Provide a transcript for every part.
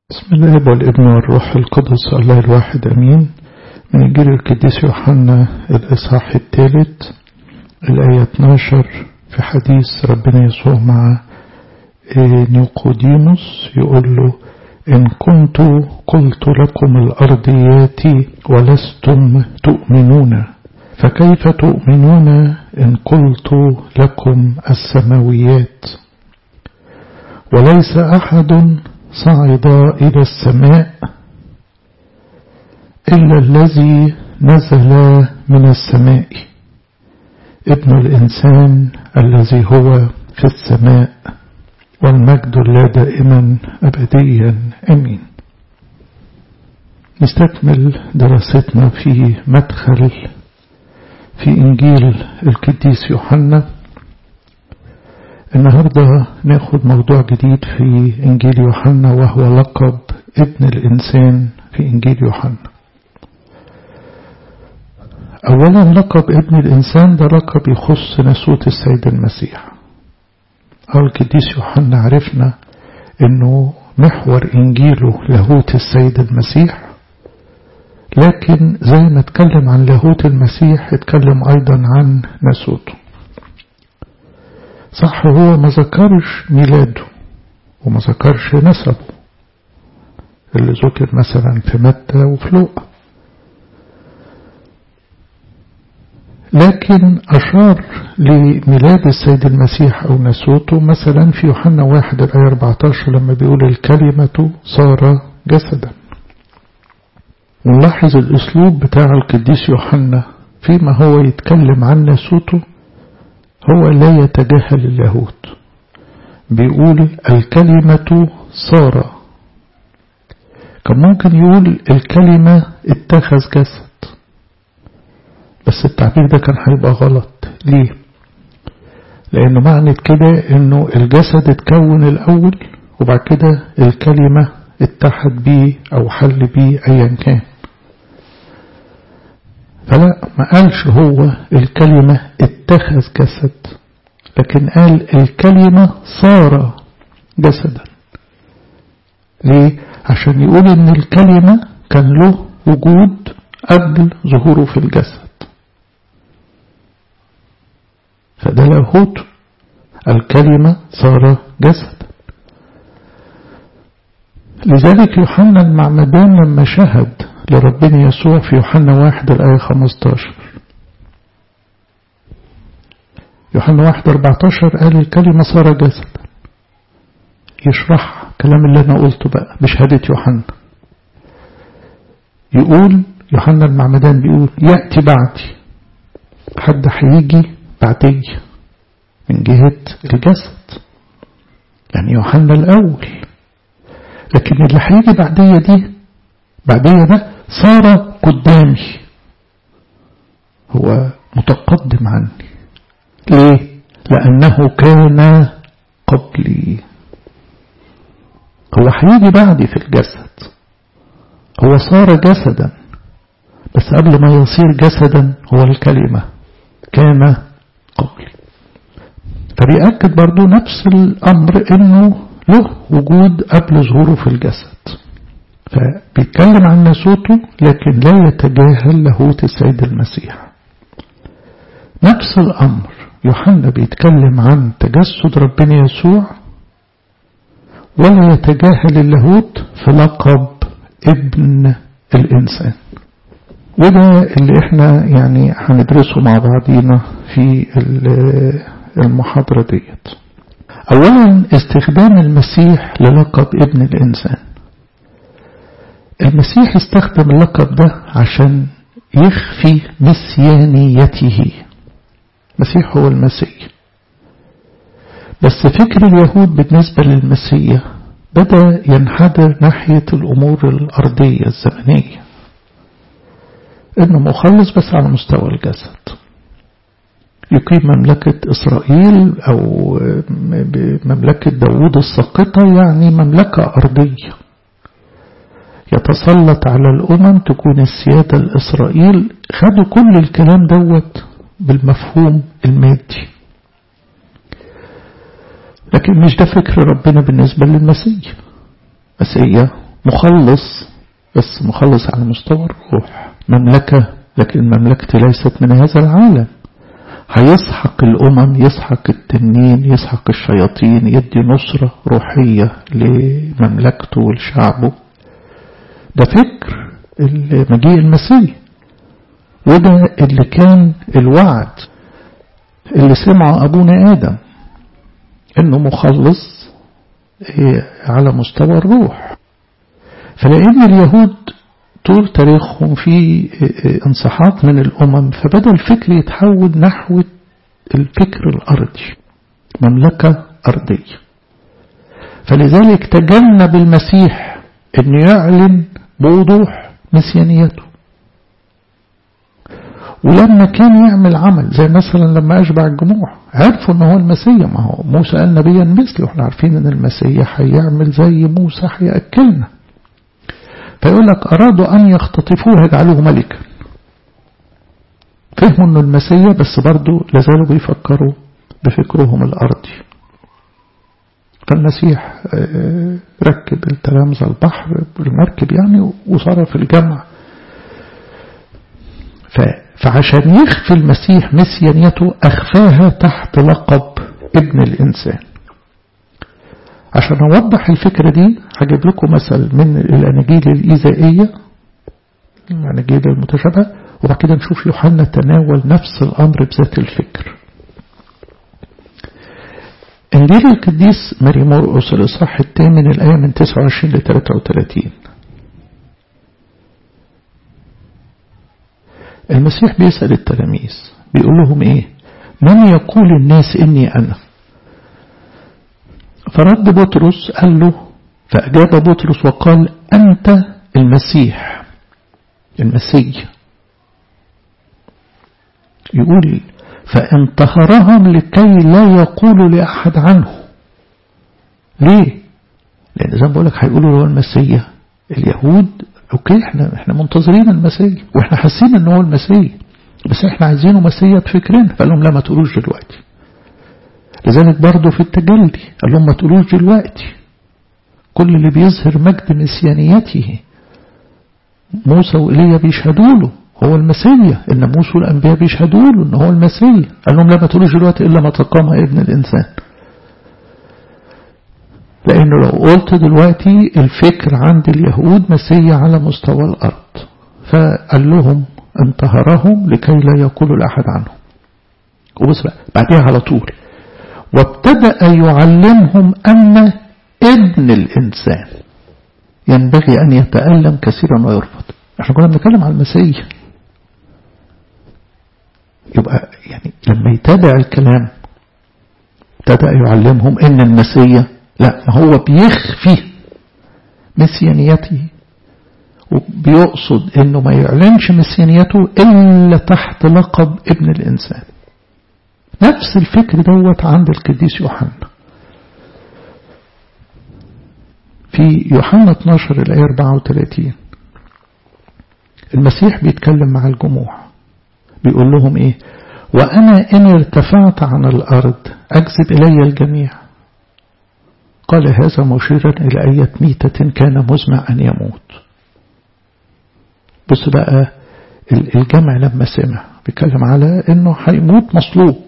بسم الله والابن والروح القدس الله الواحد أمين من إنجيل القديس يوحنا الإصحاح الثالث الآية 12 في حديث ربنا يسوع مع نيقوديموس يقول له إن كنت قلت لكم الأرضيات ولستم تؤمنون فكيف تؤمنون إن قلت لكم السماويات وليس أحد صعد إلى السماء إلا الذي نزل من السماء ابن الإنسان الذي هو في السماء والمجد لا دائما أبديا أمين نستكمل دراستنا في مدخل في إنجيل القديس يوحنا النهاردة ناخد موضوع جديد في إنجيل يوحنا وهو لقب ابن الإنسان في إنجيل يوحنا أولا لقب ابن الإنسان ده لقب يخص نسوة السيد المسيح أو القديس يوحنا عرفنا أنه محور إنجيله لاهوت السيد المسيح لكن زي ما اتكلم عن لاهوت المسيح اتكلم أيضا عن نسوته صح هو ما ذكرش ميلاده وما ذكرش نسبه اللي ذكر مثلا في متى وفي لوقا لكن أشار لميلاد السيد المسيح أو نسوته مثلا في يوحنا واحد الآية 14 لما بيقول الكلمة صار جسدا ونلاحظ الأسلوب بتاع القديس يوحنا فيما هو يتكلم عن نسوته هو لا يتجاهل اللاهوت بيقول الكلمة صار كان ممكن يقول الكلمة اتخذ جسد بس التعبير ده كان هيبقى غلط ليه لانه معنى كده انه الجسد اتكون الاول وبعد كده الكلمة اتحد بيه او حل بيه ايا كان فلا ما قالش هو الكلمة اتخذ جسد لكن قال الكلمة صار جسدا ليه عشان يقول ان الكلمة كان له وجود قبل ظهوره في الجسد فده لاهوت الكلمة صار جسدا لذلك يوحنا المعمدان لما شهد لربنا يسوع في يوحنا واحد الآية 15 يوحنا واحد 14 قال الكلمة صار جسدا يشرح كلام اللي أنا قلته بقى بشهادة يوحنا يقول يوحنا المعمدان بيقول يأتي بعدي حد هيجي بعدي من جهة الجسد يعني يوحنا الأول لكن اللي هيجي بعدية دي بعدية ده صار قدامي هو متقدم عني ليه لأنه كان قبلي هو هيجي بعدي في الجسد هو صار جسدا بس قبل ما يصير جسدا هو الكلمة كان قبلي فبيأكد برضو نفس الأمر إنه له وجود قبل ظهوره في الجسد فبيتكلم عن نسوته لكن لا يتجاهل لاهوت السيد المسيح نفس الأمر يوحنا بيتكلم عن تجسد ربنا يسوع ولا يتجاهل اللاهوت في لقب ابن الإنسان وده اللي احنا يعني هندرسه مع بعضينا في المحاضرة ديت أولا استخدام المسيح للقب ابن الإنسان المسيح استخدم اللقب ده عشان يخفي مسيانيته المسيح هو المسيح بس فكر اليهود بالنسبة للمسيح بدأ ينحدر ناحية الأمور الأرضية الزمنية إنه مخلص بس على مستوى الجسد يقيم مملكة إسرائيل أو مملكة داوود الساقطة يعني مملكة أرضية يتسلط على الأمم تكون السيادة الإسرائيل خدوا كل الكلام دوت بالمفهوم المادي لكن مش ده فكر ربنا بالنسبة للمسيح مسيح مخلص بس مخلص على مستوى الروح مملكة لكن مملكتي ليست من هذا العالم هيسحق الأمم يسحق التنين يسحق الشياطين يدي نصرة روحية لمملكته ولشعبه ده فكر مجيء المسيح وده اللي كان الوعد اللي سمعه أبونا آدم إنه مخلص على مستوى الروح فلأن اليهود طول تاريخهم في انسحاق من الأمم فبدأ الفكر يتحول نحو الفكر الأرضي مملكة أرضية فلذلك تجنب المسيح أن يعلن بوضوح مسيانيته ولما كان يعمل عمل زي مثلا لما أشبع الجموع عرفوا أنه هو المسيح ما هو موسى قال نبيا مثلي واحنا عارفين أن المسيح هيعمل زي موسى هيأكلنا فيقول لك أرادوا أن يختطفوه يجعلوه ملكا فهموا أنه المسيح بس برضه لازالوا بيفكروا بفكرهم الأرضي فالمسيح ركب التلامذة البحر بالمركب يعني وصرف الجمع فعشان يخفي المسيح مسيانيته أخفاها تحت لقب ابن الإنسان عشان أوضح الفكرة دي هجيب لكم مثل من الأناجيل الإيزائية الأناجيل المتشابهة وبعد كده نشوف يوحنا تناول نفس الأمر بذات الفكر إنجيل القديس ماري مرقس الإصحاح الثامن الآية من 29 ل 33 المسيح بيسأل التلاميذ بيقول لهم إيه من يقول الناس إني أنا فرد بطرس قال له فأجاب بطرس وقال أنت المسيح المسيح يقول فانتهرهم لكي لا يقولوا لأحد عنه ليه لأن زي ما بقول لك هيقولوا له المسيح اليهود اوكي احنا احنا منتظرين المسيح واحنا حاسين ان هو المسيح بس احنا عايزينه مسيح بفكرنا فقال لهم لا ما تقولوش دلوقتي لذلك برضه في التجلي قال لهم ما تقولوش دلوقتي كل اللي بيظهر مجد مسيانيته موسى وإيليا بيشهدوا له هو المسيح إن موسى والأنبياء بيشهدوا له إن هو المسيح قال لهم لا ما تقولوش دلوقتي إلا ما تقام ابن الإنسان لأنه لو قلت دلوقتي الفكر عند اليهود مسيح على مستوى الأرض فقال لهم انتهرهم لكي لا يقولوا لأحد عنه وبص بقى بعدها على طول وابتدأ يعلمهم أن ابن الإنسان ينبغي أن يتألم كثيرا ويرفض احنا كنا بنتكلم عن المسيح يبقى يعني لما يتابع الكلام ابتدأ يعلمهم ان المسيح لا ما هو بيخفي مسيانيته وبيقصد انه ما يعلنش مسيانيته الا تحت لقب ابن الانسان نفس الفكر دوت عند القديس يوحنا في يوحنا 12 الآية 34 المسيح بيتكلم مع الجموع بيقول لهم ايه وأنا إن ارتفعت عن الأرض أجذب إلي الجميع قال هذا مشيرا إلى أية ميتة كان مزمع أن يموت بص بقى الجمع لما سمع بيتكلم على انه هيموت مصلوب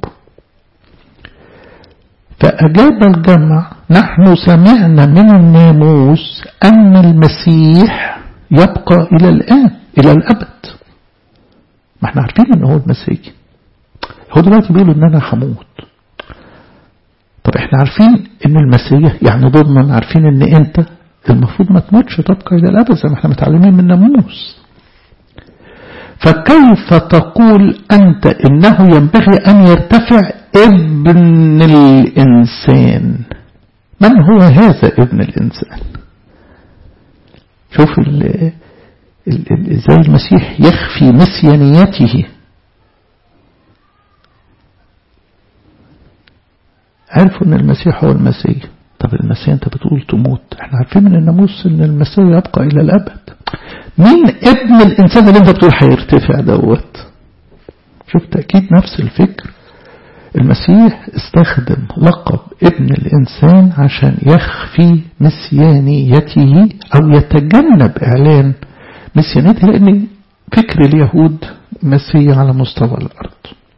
فأجاب الجمع نحن سمعنا من الناموس أن المسيح يبقى إلى الآن إلى الأبد ما احنا عارفين ان هو المسيح هو دلوقتي بيقولوا ان انا هموت طب احنا عارفين ان المسيح يعني ضمن عارفين ان انت المفروض ما تموتش تبقى الى الابد زي ما احنا متعلمين من الناموس فكيف تقول أنت إنه ينبغي أن يرتفع ابن الإنسان من هو هذا ابن الإنسان شوف ازاي المسيح يخفي مسيانيته عرفوا ان المسيح هو المسيح طب المسيح انت بتقول تموت احنا عارفين من الناموس ان المسيح يبقى الى الابد مين ابن الإنسان اللي انت بتقول هيرتفع دوت شوف تأكيد نفس الفكر المسيح استخدم لقب ابن الإنسان عشان يخفي مسيانيته أو يتجنب إعلان مسيانيته لأن فكر اليهود مسيح على مستوى الأرض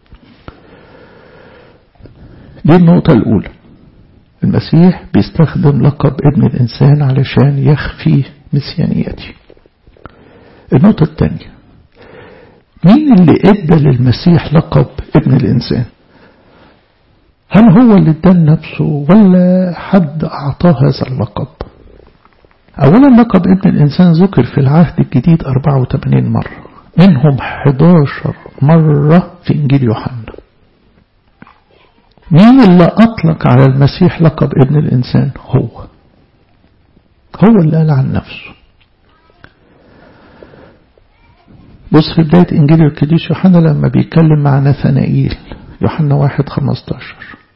دي النقطة الأولى المسيح بيستخدم لقب ابن الإنسان علشان يخفي مسيانيته النقطة الثانية مين اللي ادى للمسيح لقب ابن الإنسان هل هو اللي ادى نفسه ولا حد أعطاه هذا اللقب أولا لقب ابن الإنسان ذكر في العهد الجديد 84 مرة منهم 11 مرة في إنجيل يوحنا مين اللي أطلق على المسيح لقب ابن الإنسان هو هو اللي قال عن نفسه بص في بداية إنجيل القديس يوحنا لما بيتكلم مع نثنائيل يوحنا واحد خمستاشر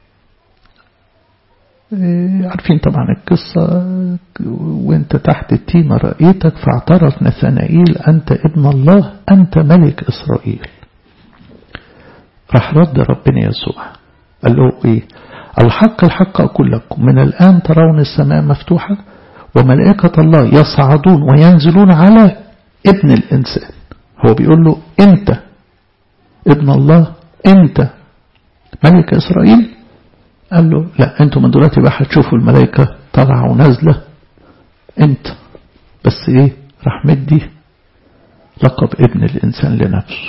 عارفين طبعا القصة وانت تحت التيمة رأيتك فاعترف نثنائيل أنت ابن الله أنت ملك إسرائيل راح رد ربنا يسوع قال له ايه الحق الحق أقول لكم من الآن ترون السماء مفتوحة وملائكة الله يصعدون وينزلون على ابن الإنسان هو بيقول له انت ابن الله انت ملك إسرائيل قال له لا انتوا من دلوقتي بقى هتشوفوا الملائكة طالعة ونازلة انت بس ايه راح مدي لقب ابن الإنسان لنفسه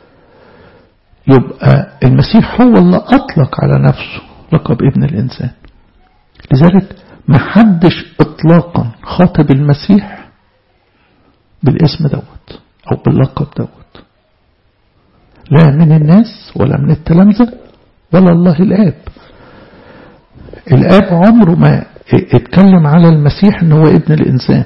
يبقى المسيح هو اللي أطلق على نفسه لقب ابن الإنسان لذلك ما حدش إطلاقا خاطب المسيح بالاسم دوت أو باللقب دوت لا من الناس ولا من التلامذة ولا الله الآب الآب عمره ما اتكلم على المسيح ان هو ابن الإنسان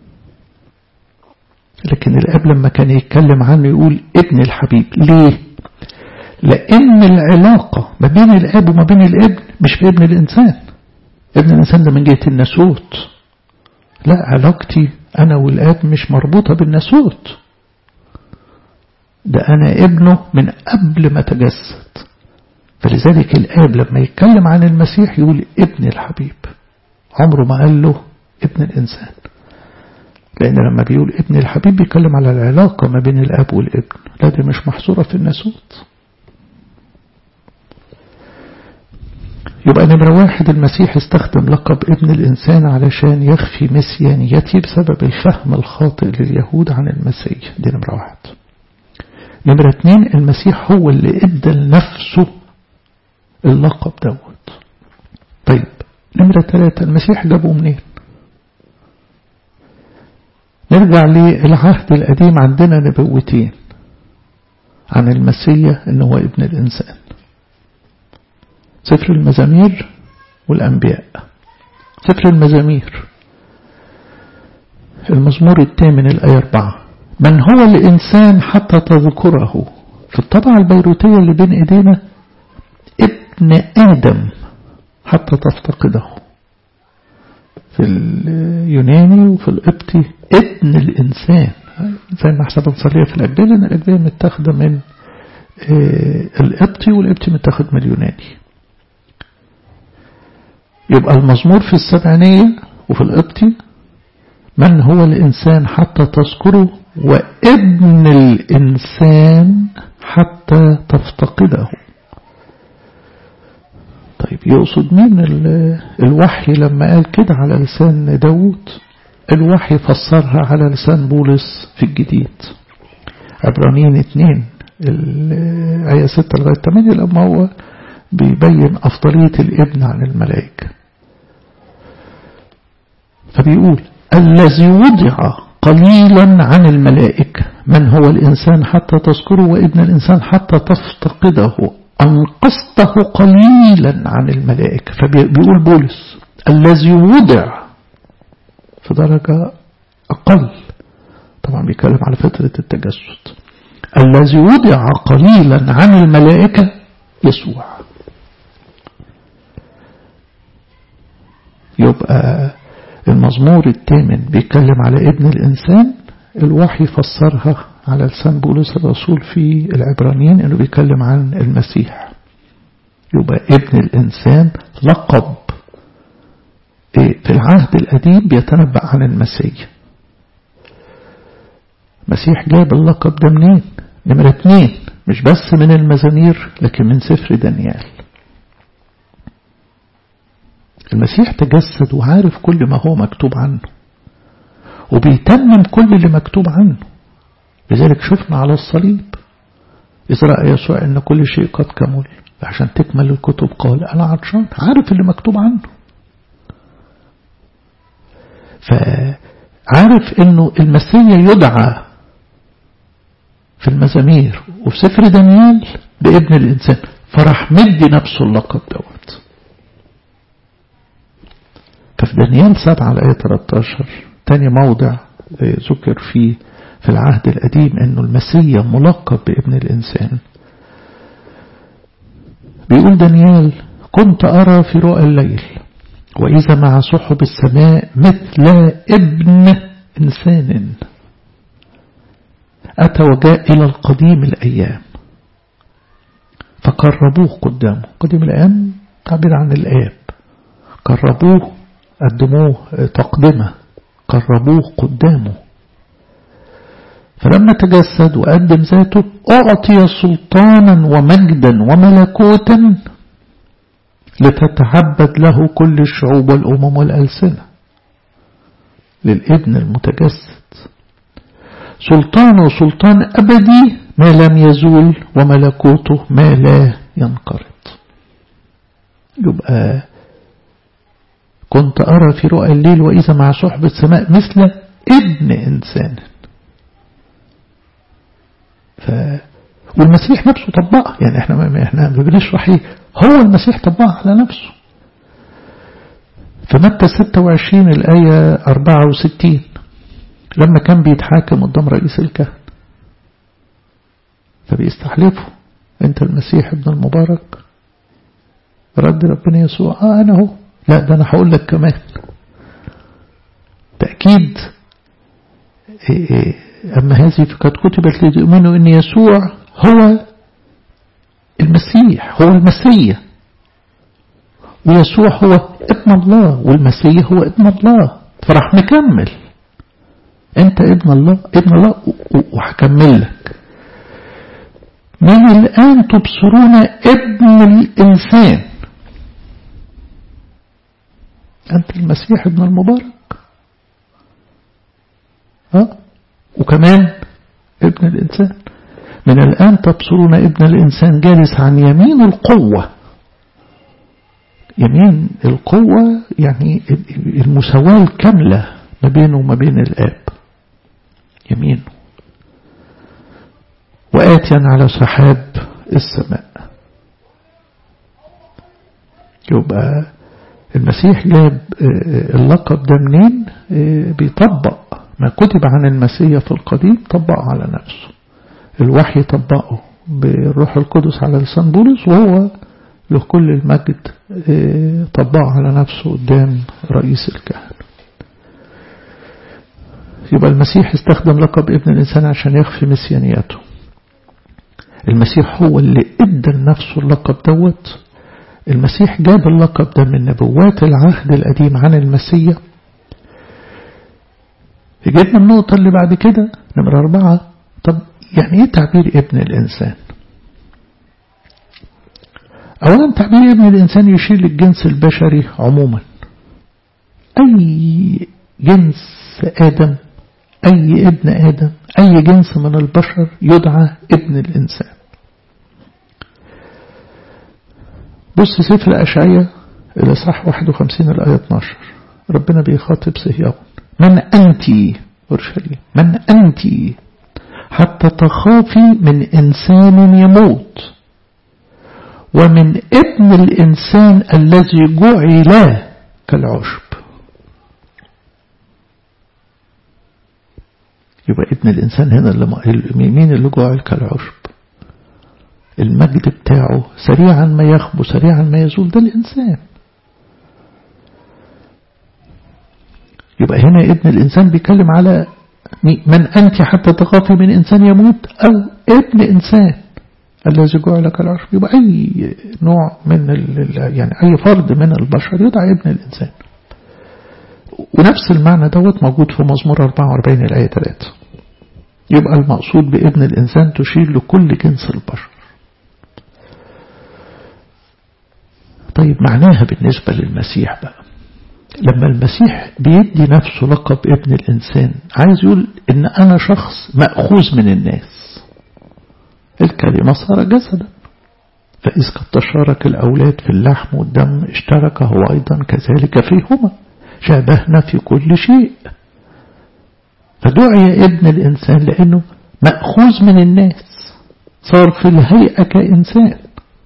لكن الآب لما كان يتكلم عنه يقول ابن الحبيب ليه لأن العلاقة ما بين الآب وما بين الابن مش في ابن الإنسان ابن الإنسان ده من جهة الناسوت لا علاقتي أنا والآب مش مربوطة بالناسوت ده أنا ابنه من قبل ما تجسد فلذلك الآب لما يتكلم عن المسيح يقول ابن الحبيب عمره ما قال له ابن الإنسان لأن لما بيقول ابن الحبيب بيتكلم على العلاقة ما بين الأب والابن لا دي مش محصورة في الناسوت يبقى نمرة واحد المسيح استخدم لقب ابن الإنسان علشان يخفي مسيانيته بسبب الفهم الخاطئ لليهود عن المسيح دي نمرة واحد نمرة اتنين المسيح هو اللي ادى لنفسه اللقب دوت طيب نمرة ثلاثة المسيح جابه منين نرجع للعهد القديم عندنا نبوتين عن المسيح ان هو ابن الانسان سفر المزامير والانبياء سفر المزامير المزمور الثامن الآية أربعة من هو الإنسان حتى تذكره في الطبعة البيروتية اللي بين إيدينا ابن آدم حتى تفتقده في اليوناني وفي القبطي ابن الإنسان زي ما احنا بنصليها في الأجبية لأن الأجبية متاخدة من القبطي والقبطي متاخد من اليوناني يبقى المزمور في السبعينية وفي القبطي من هو الإنسان حتى تذكره وابن الإنسان حتى تفتقده طيب يقصد مين الوحي لما قال كده على لسان داود الوحي فسرها على لسان بولس في الجديد عبرانيين اتنين الآية ستة لغاية تمانية لما هو بيبين أفضلية الابن عن الملائكة فبيقول الذي وضع قليلا عن الملائكة من هو الإنسان حتى تذكره وابن الإنسان حتى تفتقده أنقصته قليلا عن الملائكة فبيقول بولس الذي وضع في درجة أقل طبعا بيتكلم على فترة التجسد الذي وضع قليلا عن الملائكة يسوع يبقى المزمور الثامن بيتكلم على ابن الإنسان الوحي فسرها على لسان بولس الرسول في العبرانيين انه بيتكلم عن المسيح يبقى ابن الإنسان لقب في العهد القديم بيتنبأ عن المسيح مسيح جاب اللقب ده منين نمرة اتنين مش بس من المزامير لكن من سفر دانيال المسيح تجسد وعارف كل ما هو مكتوب عنه وبيتمم كل اللي مكتوب عنه لذلك شفنا على الصليب إذ رأى يسوع أن كل شيء قد كمل عشان تكمل الكتب قال أنا عطشان عارف اللي مكتوب عنه فعارف أنه المسيح يدعى في المزامير وفي سفر دانيال بابن الإنسان فراح مدي نفسه اللقب دوت ففي دانيال 7 على آية 13 تاني موضع ذكر فيه في العهد القديم أنه المسيح ملقب بابن الإنسان بيقول دانيال كنت أرى في رؤى الليل وإذا مع سحب السماء مثل ابن إنسان أتى وجاء إلى القديم الأيام فقربوه قدامه قديم الأيام تعبير عن الآب قربوه قدموه تقدمة قربوه قدامه فلما تجسد وقدم ذاته أعطي سلطانا ومجدا وملكوتا لتتعبد له كل الشعوب والأمم والألسنة للابن المتجسد سلطانه سلطان أبدي ما لم يزول وملكوته ما لا ينقرض يبقى كنت أرى في رؤى الليل وإذا مع صحبة السماء مثل ابن إنسان ف... والمسيح نفسه طبقها يعني احنا ما احنا ما بنشرح ايه هو المسيح طبقها على نفسه في متى 26 الآية 64 لما كان بيتحاكم قدام رئيس الكهنة فبيستحلفه انت المسيح ابن المبارك رد ربنا يسوع اه انا هو لا ده انا هقول لك كمان تأكيد إيه إيه أما هذه فقد كتبت لتؤمنوا أن يسوع هو المسيح هو المسيح ويسوع هو ابن الله والمسيح هو ابن الله فراح مكمل انت ابن الله ابن الله وهكمل لك من الآن تبصرون ابن الإنسان أنت المسيح ابن المبارك ها وكمان ابن الإنسان من الآن تبصرون ابن الإنسان جالس عن يمين القوة يمين القوة يعني المساواة الكاملة ما بينه وما بين الآب يمينه وآتيا على سحاب السماء يبقى المسيح جاب اللقب ده منين بيطبق ما كتب عن المسيح في القديم طبقه على نفسه الوحي طبقه بالروح القدس على لسان بولس وهو له كل المجد طبقه على نفسه قدام رئيس الكهنة يبقى المسيح استخدم لقب ابن الإنسان عشان يخفي مسيانيته المسيح هو اللي ادى لنفسه اللقب دوت المسيح جاب اللقب ده من نبوات العهد القديم عن المسيح جبنا النقطة اللي بعد كده نمرة أربعة طب يعني إيه تعبير ابن الإنسان أولا تعبير ابن الإنسان يشير للجنس البشري عموما أي جنس آدم أي ابن آدم أي جنس من البشر يدعى ابن الإنسان بص سفر أشعية الإصحاح 51 الآية 12 ربنا بيخاطب صهيون من أنت أورشليم من أنت حتى تخافي من إنسان يموت ومن ابن الإنسان الذي جعل كالعشب يبقى ابن الإنسان هنا اللي مين اللي جعل كالعشب المجد بتاعه سريعا ما يخبو سريعا ما يزول ده الإنسان يبقى هنا ابن الإنسان بيتكلم على من أنت حتى تخافي من إنسان يموت أو ابن إنسان الذي جعل كالعرش يبقى أي نوع من ال يعني أي فرد من البشر يدعى ابن الإنسان ونفس المعنى دوت موجود في مزمور 44 الآية 3 يبقى المقصود بابن الإنسان تشير لكل جنس البشر طيب معناها بالنسبة للمسيح بقى لما المسيح بيدي نفسه لقب ابن الإنسان عايز يقول إن أنا شخص مأخوذ من الناس الكلمة صار جسدا فإذ قد تشارك الأولاد في اللحم والدم اشترك هو أيضا كذلك فيهما شابهنا في كل شيء فدعي ابن الإنسان لأنه مأخوذ من الناس صار في الهيئة كإنسان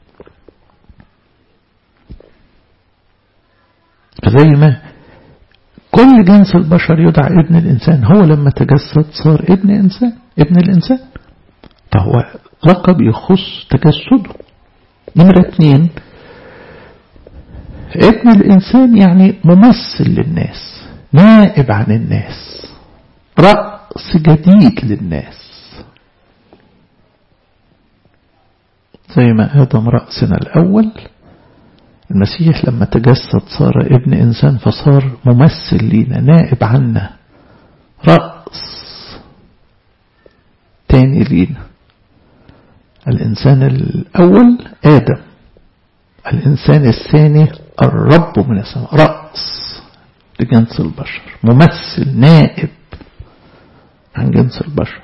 فزي ما كل جنس البشر يدعى ابن الإنسان هو لما تجسد صار ابن إنسان ابن الإنسان فهو لقب يخص تجسده نمرة اثنين ابن الإنسان يعني ممثل للناس نائب عن الناس رأس جديد للناس زي ما آدم رأسنا الأول المسيح لما تجسد صار ابن إنسان فصار ممثل لينا نائب عنا رأس تاني لينا الإنسان الأول آدم الإنسان الثاني الرب من السماء رأس لجنس البشر ممثل نائب عن جنس البشر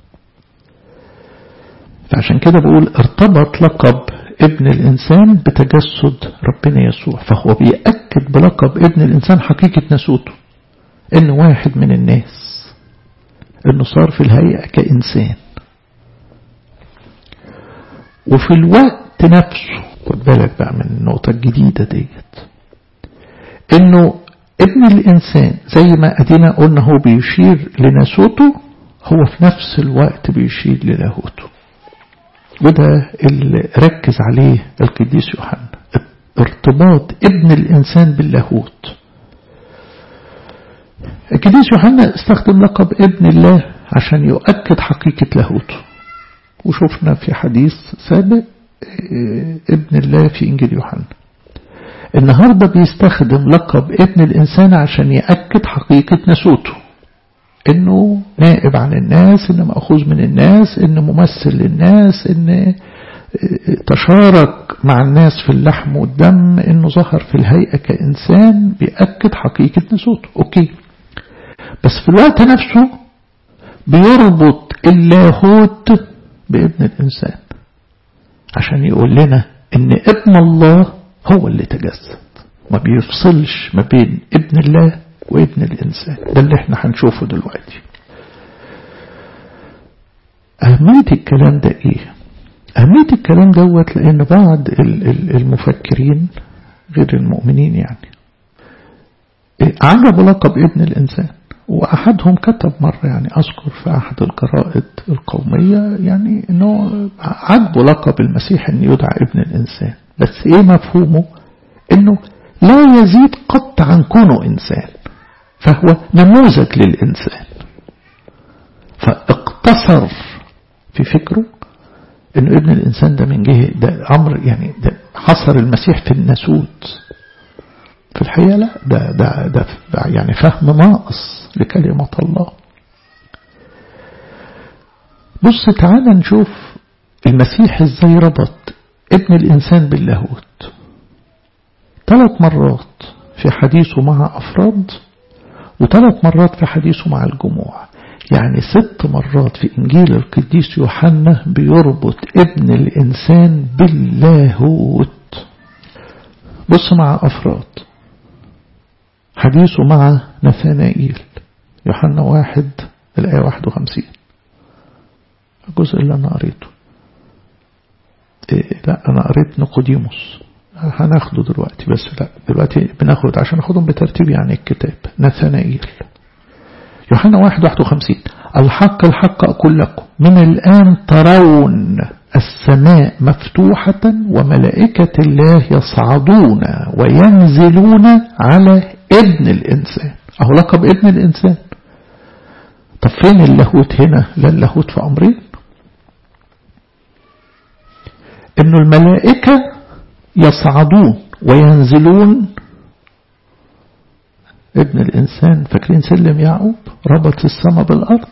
فعشان كده بقول ارتبط لقب ابن الإنسان بتجسد ربنا يسوع فهو بيأكد بلقب ابن الإنسان حقيقة نسوته إن واحد من الناس إنه صار في الهيئة كإنسان وفي الوقت نفسه خد بالك بقى من النقطة الجديدة ديت إنه ابن الإنسان زي ما أدينا قلنا هو بيشير لنسوته هو في نفس الوقت بيشير للاهوته وده اللي ركز عليه القديس يوحنا ارتباط ابن الإنسان باللاهوت القديس يوحنا استخدم لقب ابن الله عشان يؤكد حقيقة لاهوته وشفنا في حديث سابق ابن الله في إنجيل يوحنا النهاردة بيستخدم لقب ابن الإنسان عشان يأكد حقيقة نسوته انه نائب عن الناس انه مأخوذ من الناس انه ممثل للناس انه تشارك مع الناس في اللحم والدم انه ظهر في الهيئة كإنسان بيأكد حقيقة نسوته اوكي بس في الوقت نفسه بيربط اللاهوت بابن الإنسان عشان يقول لنا ان ابن الله هو اللي تجسد ما بيفصلش ما بين ابن الله وابن الإنسان ده اللي احنا هنشوفه دلوقتي أهمية الكلام ده ايه أهمية الكلام دوت لأن بعض المفكرين غير المؤمنين يعني عجبوا لقب ابن الإنسان وأحدهم كتب مرة يعني أذكر في أحد الجرائد القومية يعني أنه عجبوا لقب المسيح أن يدعى ابن الإنسان بس إيه مفهومه أنه لا يزيد قط عن كونه إنسان فهو نموذج للإنسان فاقتصر في فكره أنه ابن الإنسان ده من جهة ده أمر يعني ده حصر المسيح في الناسوت في الحقيقة لا ده, ده, ده يعني فهم ناقص لكلمة الله بص تعالى نشوف المسيح ازاي ربط ابن الإنسان باللاهوت ثلاث مرات في حديثه مع أفراد وثلاث مرات في حديثه مع الجموع يعني ست مرات في إنجيل القديس يوحنا بيربط ابن الإنسان باللاهوت بص مع أفراد حديثه مع نثانائيل يوحنا واحد الآية واحد وخمسين الجزء اللي أنا قريته إيه لا أنا قريت نقوديموس هناخده دلوقتي بس لا دلوقتي بناخد عشان ناخدهم بترتيب يعني الكتاب نثانائيل يوحنا واحد واحد وخمسين الحق الحق أقول لكم من الآن ترون السماء مفتوحة وملائكة الله يصعدون وينزلون على ابن الإنسان أهو لقب ابن الإنسان طب فين اللاهوت هنا لا اللاهوت في أمرين انه الملائكة يصعدون وينزلون ابن الإنسان فاكرين سلم يعقوب ربط السماء بالأرض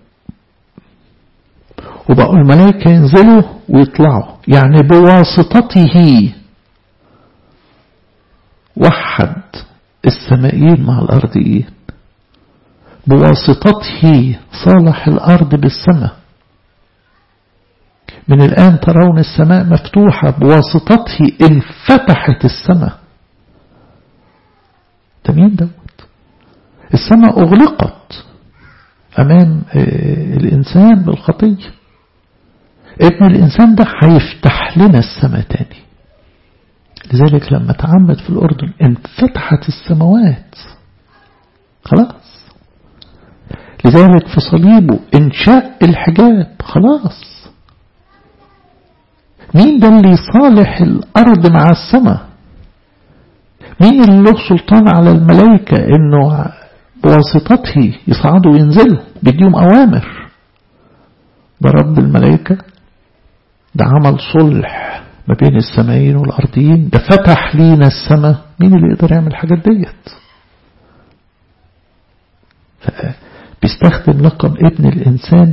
وبقوا الملائكة ينزلوا ويطلعوا يعني بواسطته وحد السمائيين مع الأرضيين بواسطته صالح الأرض بالسماء من الآن ترون السماء مفتوحة بواسطته انفتحت السماء تمين دوت السماء أغلقت أمام الإنسان بالخطية ابن الإنسان ده هيفتح لنا السماء تاني لذلك لما تعمد في الأردن انفتحت السماوات خلاص لذلك في صليبه انشاء الحجاب خلاص مين ده اللي صالح الأرض مع السماء مين اللي له سلطان على الملائكة انه بواسطته يصعدوا وينزلوا بيديهم أوامر ده رب الملائكة ده عمل صلح ما بين السمايين والأرضيين ده فتح لينا السماء مين اللي يقدر يعمل الحاجات ديت بيستخدم لقب ابن الإنسان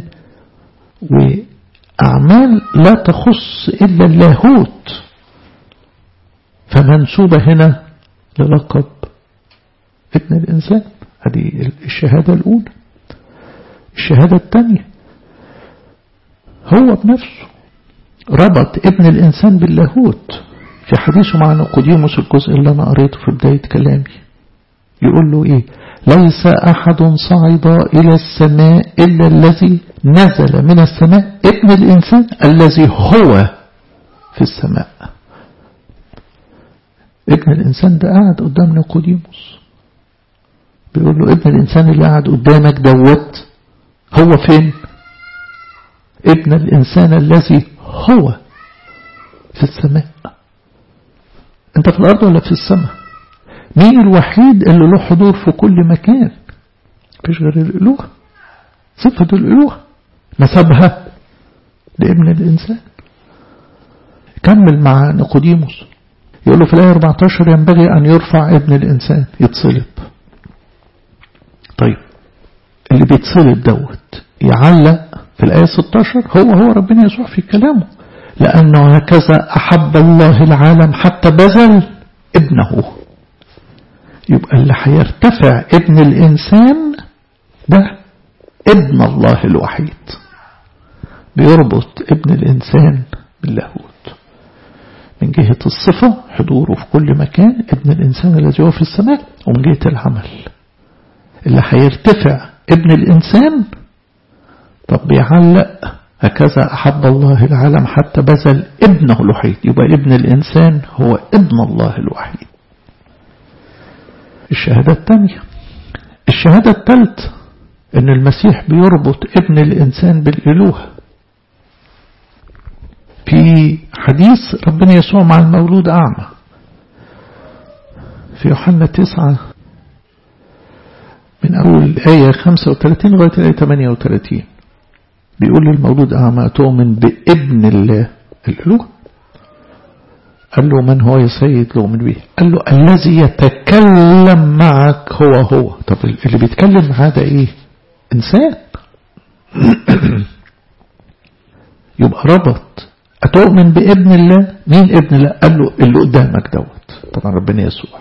وأعمال لا تخص إلا اللاهوت فمنسوبة هنا للقب ابن الإنسان هذه الشهادة الأولى الشهادة الثانية هو بنفسه ربط ابن الإنسان باللاهوت في حديثه مع نقوديموس الجزء اللي أنا قريته في بداية كلامي يقول له إيه ليس أحد صعد إلى السماء إلا الذي نزل من السماء ابن الإنسان الذي هو في السماء ابن الإنسان ده قاعد قدام نقوديموس بيقول له ابن الإنسان اللي قاعد قدامك دوت هو فين ابن الإنسان الذي هو في السماء انت في الأرض ولا في السماء مين الوحيد اللي له حضور في كل مكان مفيش غير الإله صفة الإله نسبها لابن الإنسان كمل مع نقوديموس يقول له في الآية 14 ينبغي أن يرفع ابن الإنسان يتصلب طيب اللي بيتصلب دوت يعلق في الآية 16 هو هو ربنا يسوع في كلامه لأنه هكذا أحب الله العالم حتى بذل ابنه يبقى اللي هيرتفع ابن الإنسان ده ابن الله الوحيد بيربط ابن الإنسان باللاهوت من جهة الصفة حضوره في كل مكان ابن الإنسان الذي هو في السماء ومن جهة العمل اللي هيرتفع ابن الإنسان طب بيعلق هكذا أحب الله العالم حتى بذل ابنه الوحيد يبقى ابن الإنسان هو ابن الله الوحيد الشهادة الثانية الشهادة الثالثة ان المسيح بيربط ابن الإنسان بالإلوه في حديث ربنا يسوع مع المولود أعمى في يوحنا تسعة من أول آية 35 لغاية الآية 38 بيقول للمولود أعمى تؤمن بابن الله الإله قال له من هو يا سيد لؤمن به قال له الذي يتكلم معك هو هو طب اللي بيتكلم معاه ده ايه انسان يبقى ربط أتؤمن بابن الله مين ابن الله قال له اللي قدامك دوت طبعا ربنا يسوع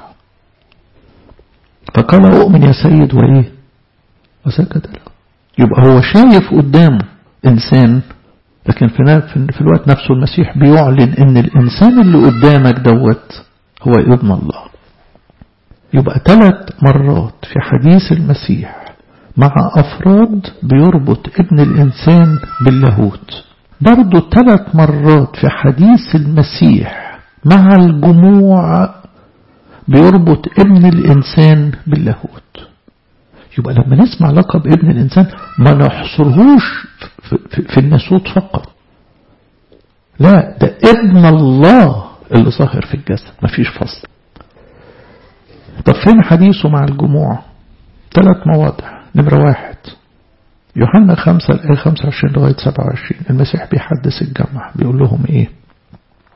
فقال أؤمن يا سيد وإيه وسكت له يبقى هو شايف قدامه إنسان لكن في, في الوقت نفسه المسيح بيعلن ان الإنسان اللي قدامك دوت هو ابن الله يبقى ثلاث مرات في حديث المسيح مع أفراد بيربط ابن الإنسان باللاهوت برضو ثلاث مرات في حديث المسيح مع الجموع بيربط ابن الإنسان باللاهوت يبقى لما نسمع لقب ابن الإنسان ما نحصرهوش في, في, في الناسوت فقط لا ده ابن الله اللي ظاهر في الجسد مفيش فصل طب فين حديثه مع الجموع ثلاث مواضع نمرة واحد يوحنا خمسة الآية 25 لغاية 27 المسيح بيحدث الجمع بيقول لهم إيه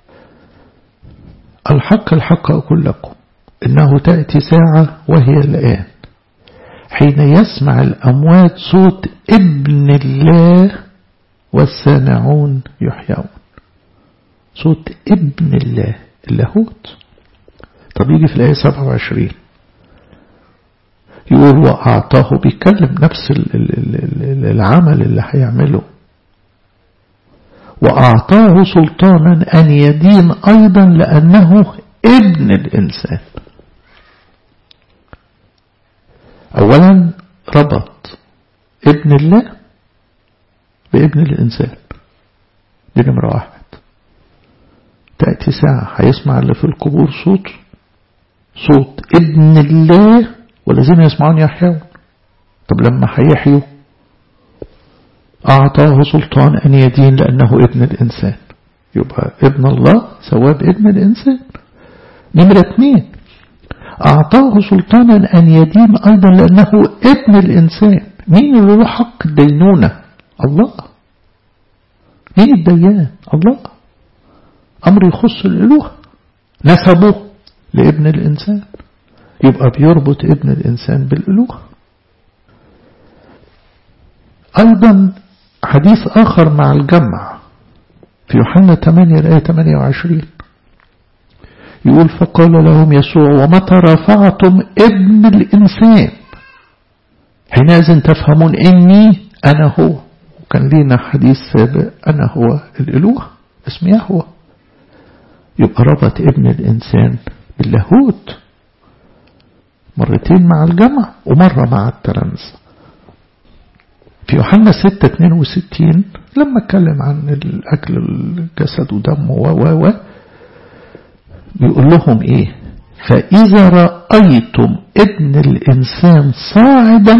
الحق الحق أقول لكم إنه تأتي ساعة وهي الآن حين يسمع الأموات صوت ابن الله والسامعون يحيون صوت ابن الله اللاهوت طب يجي في الآية 27 يقول وأعطاه بيتكلم نفس العمل اللي هيعمله وأعطاه سلطانا أن يدين أيضا لأنه ابن الإنسان أولا ربط ابن الله بابن الإنسان دي نمرة واحد تأتي ساعة هيسمع اللي في القبور صوت صوت ابن الله والذين يسمعون يحيون طب لما هيحيوا أعطاه سلطان أن يدين لأنه ابن الإنسان يبقى ابن الله سواب ابن الإنسان نمرة اثنين أعطاه سلطانا أن يدين أيضا لأنه ابن الإنسان مين اللي له حق الدينونة الله مين الديان الله أمر يخص الإله نسبه لابن الإنسان يبقى بيربط ابن الإنسان بالإله أيضا حديث آخر مع الجمع في يوحنا 8 الآية 28 يقول فقال لهم يسوع ومتى رفعتم ابن الإنسان حينئذ تفهمون إني أنا هو وكان لينا حديث سابق أنا هو الإله اسم يهوه يبقى ربط ابن الإنسان باللاهوت مرتين مع الجمع ومرة مع التلامذة في يوحنا 6 62 لما اتكلم عن الأكل الجسد ودمه و و و بيقول لهم ايه فإذا رأيتم ابن الإنسان صاعدا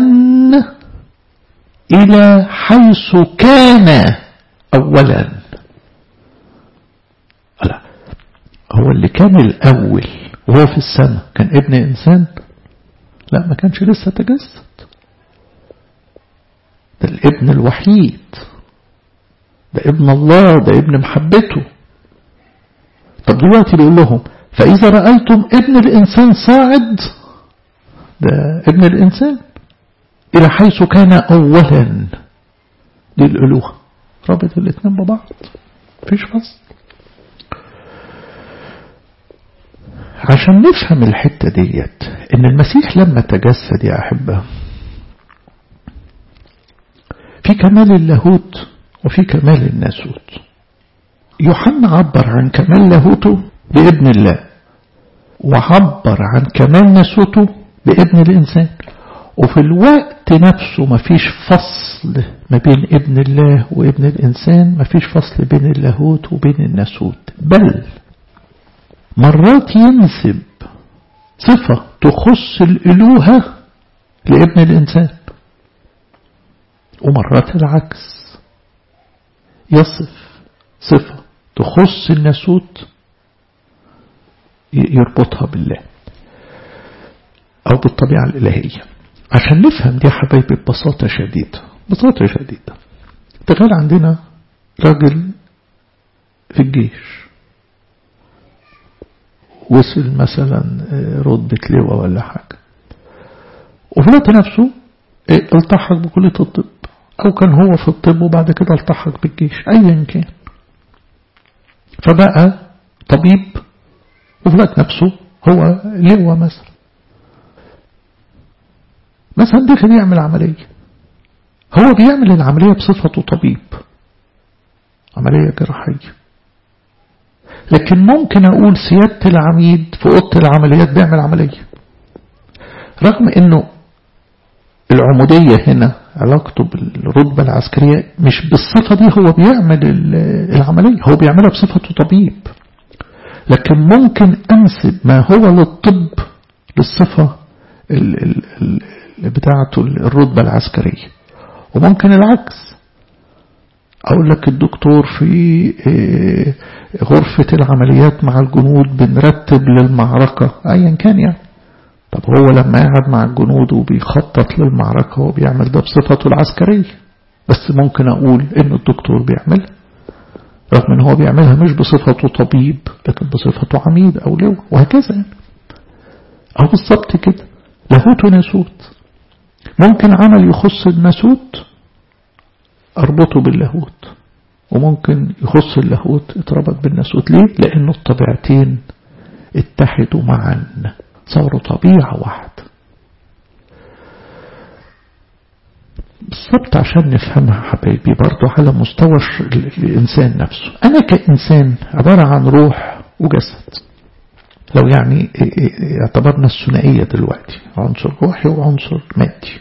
إلى حيث كان أولا لا هو اللي كان الأول وهو في السماء كان ابن إنسان لا ما كانش لسه تجسد ده الابن الوحيد ده ابن الله ده ابن محبته طب دلوقتي بيقول لهم فإذا رأيتم ابن الإنسان صاعد ده ابن الإنسان إلى حيث كان أولا للألوهة رابط الاثنين ببعض مفيش فصل عشان نفهم الحتة ديت ان المسيح لما تجسد يا أحبة في كمال اللاهوت وفي كمال الناسوت يوحنا عبر عن كمال لاهوته بابن الله وعبر عن كمال ناسوته بابن الإنسان وفي الوقت نفسه ما فيش فصل ما بين ابن الله وابن الإنسان ما فيش فصل بين اللاهوت وبين الناسوت بل مرات ينسب صفة تخص الإلوهة لابن الإنسان ومرات العكس يصف صفة تخص الناسوت يربطها بالله أو بالطبيعة الإلهية عشان نفهم دي حبايبي ببساطة شديدة ببساطة شديدة تخيل عندنا راجل في الجيش وصل مثلا رتبة لواء ولا حاجة وفي الوقت نفسه التحق بكلية الطب أو كان هو في الطب وبعد كده التحق بالجيش أيا كان فبقى طبيب وفي الوقت نفسه هو لواء مثلا مثلا دخل يعمل عملية هو بيعمل العملية بصفته طبيب عملية جراحية لكن ممكن أقول سيادة العميد في أوضة العمليات بيعمل عملية رغم أنه العمودية هنا علاقته بالرتبة العسكرية مش بالصفة دي هو بيعمل العملية هو بيعملها بصفته طبيب لكن ممكن أنسب ما هو للطب للصفة بتاعته الرتبة العسكرية وممكن العكس أقول لك الدكتور في غرفة العمليات مع الجنود بنرتب للمعركة أيا كان يعني طب هو لما يقعد مع الجنود وبيخطط للمعركة هو بيعمل ده بصفته العسكرية بس ممكن أقول إن الدكتور بيعمل رغم ان هو بيعملها مش بصفته طبيب لكن بصفته عميد او لواء وهكذا يعني او بالظبط كده لاهوت وناسوت ممكن عمل يخص الناسوت اربطه باللاهوت وممكن يخص اللاهوت اتربط بالناسوت ليه لانه الطبيعتين اتحدوا معا صاروا طبيعة واحدة بالضبط عشان نفهمها حبايبي برضو على مستوى الإنسان نفسه أنا كإنسان عبارة عن روح وجسد لو يعني اعتبرنا الثنائية دلوقتي عنصر روحي وعنصر مادي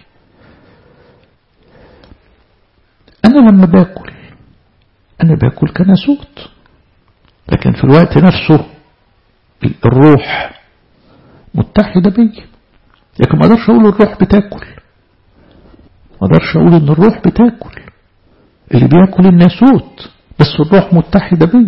أنا لما باكل أنا باكل كناسوت لكن في الوقت نفسه الروح متحدة بي لكن ما اقدرش اقول الروح بتاكل ما اقدرش اقول ان الروح بتاكل اللي بياكل الناسوت بس الروح متحدة بي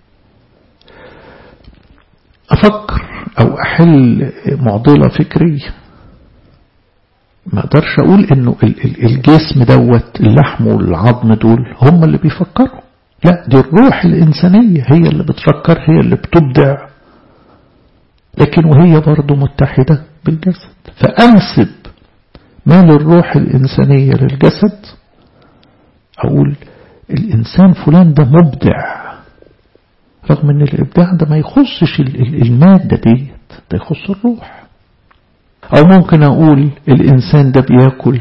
افكر او احل معضلة فكرية ما اقدرش اقول انه الجسم دوت اللحم والعظم دول هم اللي بيفكروا لا دي الروح الانسانية هي اللي بتفكر هي اللي بتبدع لكن وهي برضه متحدة بالجسد فأنسب ما للروح الإنسانية للجسد أقول الإنسان فلان ده مبدع رغم أن الإبداع ده ما يخصش المادة ديت ده يخص الروح أو ممكن أقول الإنسان ده بياكل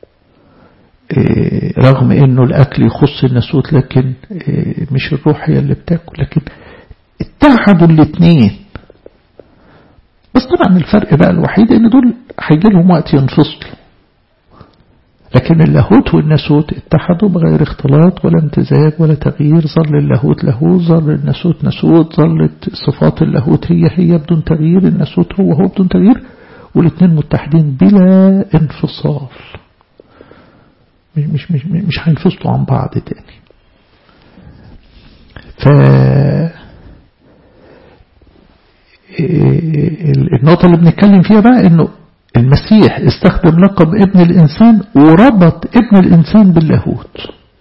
رغم أنه الأكل يخص النسوت لكن مش الروح هي اللي بتاكل لكن اتحدوا الاثنين بس طبعا الفرق بقى الوحيد ان دول هيجي لهم وقت ينفصلوا لكن اللاهوت والناسوت اتحدوا بغير اختلاط ولا امتزاج ولا تغيير ظل اللاهوت لاهوت ظل الناسوت ناسوت ظلت صفات اللاهوت هي هي بدون تغيير الناسوت هو هو بدون تغيير والاثنين متحدين بلا انفصال مش مش مش مش هينفصلوا عن بعض تاني ف النقطة اللي بنتكلم فيها بقى انه المسيح استخدم لقب ابن الإنسان وربط ابن الإنسان باللاهوت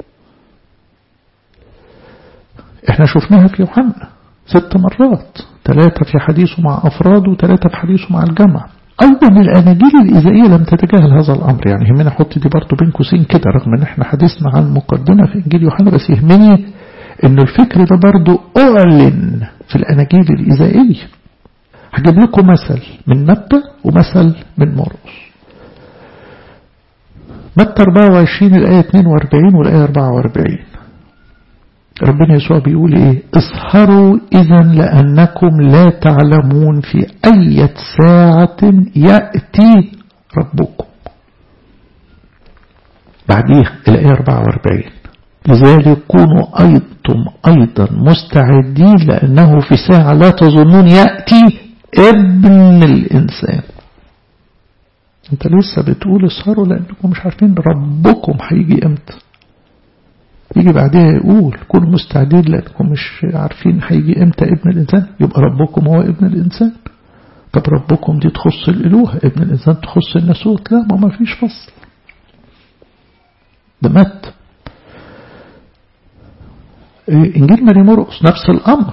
احنا شفناها في يوحنا ست مرات ثلاثة في حديثه مع أفراد وثلاثة في حديثه مع الجمع أيضا الأناجيل الإزائية لم تتجاهل هذا الأمر يعني يهمنا أحط دي برضه بين قوسين كده رغم أن احنا حديثنا عن مقدمة في إنجيل يوحنا بس يهمني أن الفكر ده برضه أعلن في الأناجيل الإزائية هجيب لكم مثل من متى ومثل من مرقس متى 24 الآية 42 والآية 44 ربنا يسوع بيقول ايه اسهروا اذا لانكم لا تعلمون في اي ساعة يأتي ربكم بعديه الآية 44 لذلك كونوا أيضا أيضا مستعدين لأنه في ساعة لا تظنون يأتي ابن الإنسان انت لسه بتقول اسهروا لأنكم مش عارفين ربكم هيجي امتى يجي بعدها يقول كونوا مستعدين لأنكم مش عارفين هيجي امتى ابن الإنسان يبقى ربكم هو ابن الإنسان طب ربكم دي تخص الإله ابن الإنسان تخص الناسوت لا ما ما فيش فصل ده مات إنجيل ماري مرقس نفس الأمر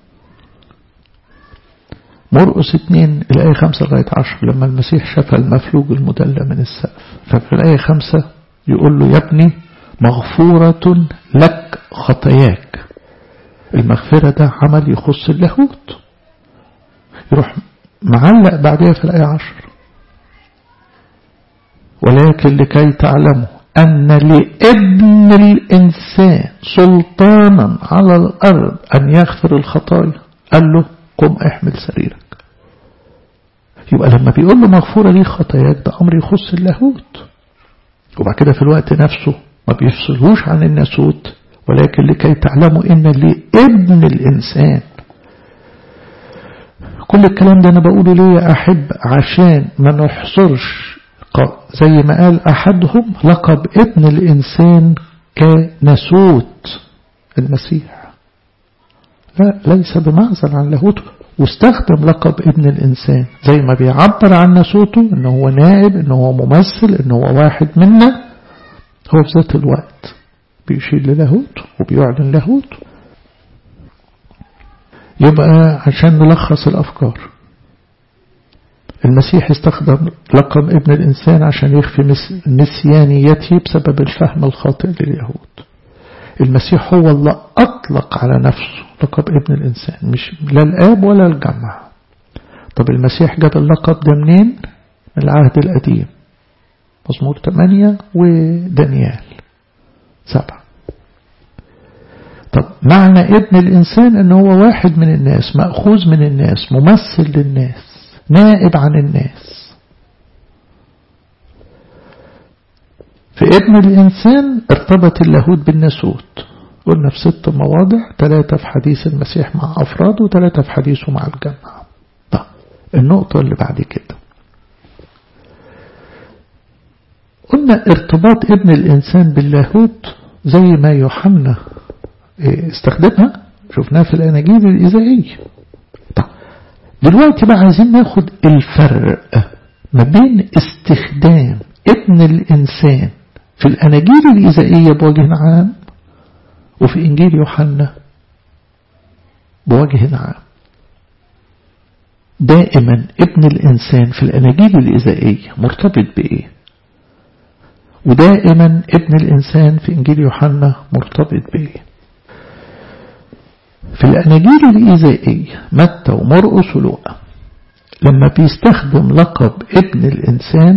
مرقس اتنين الآية خمسة لغاية عشر لما المسيح شفى المفلوج المدلى من السقف ففي الآية خمسة يقول له يا ابني مغفورة لك خطاياك المغفرة ده عمل يخص اللاهوت يروح معلق بعدها في الآية عشر ولكن لكي تعلموا أن لابن الإنسان سلطانا على الأرض أن يغفر الخطايا قال له قم احمل سريرك يبقى لما بيقول له مغفورة لي خطاياك ده أمر يخص اللاهوت وبعد كده في الوقت نفسه ما بيفصلهوش عن الناسوت ولكن لكي تعلموا إن لابن الإنسان كل الكلام ده أنا بقوله ليه أحب عشان ما نحصرش زي ما قال أحدهم لقب ابن الإنسان كناسوت المسيح لا ليس بمعزل عن لاهوته واستخدم لقب ابن الإنسان زي ما بيعبر عن ناسوته انه هو نائب انه هو ممثل انه هو واحد منا هو في ذات الوقت بيشير للاهوته وبيعلن لاهوته يبقى عشان نلخص الأفكار المسيح استخدم لقب ابن الإنسان عشان يخفي نسيانيته بسبب الفهم الخاطئ لليهود المسيح هو اللي أطلق على نفسه لقب ابن الإنسان مش لا الآب ولا الجمع طب المسيح جاب اللقب ده منين من العهد القديم مزمور 8 ودانيال سبعة طب معنى ابن الإنسان ان هو واحد من الناس مأخوذ من الناس ممثل للناس نائب عن الناس في ابن الإنسان ارتبط اللاهوت بالناسوت قلنا في ست مواضع ثلاثة في حديث المسيح مع أفراد وثلاثة في حديثه مع الجماعة طب النقطة اللي بعد كده قلنا ارتباط ابن الإنسان باللاهوت زي ما يوحنا استخدمها شفناها في الأناجيل الإذاعية طب دلوقتي بقى عايزين ناخد الفرق ما بين استخدام ابن الإنسان في الأناجيل الإذاعية بوجه عام وفي إنجيل يوحنا بوجه عام دائما ابن الإنسان في الأناجيل الإذاعية مرتبط بإيه ودائما ابن الإنسان في إنجيل يوحنا مرتبط بإيه في الأناجيل الإيزائية متى ومرقس ولوقا لما بيستخدم لقب ابن الإنسان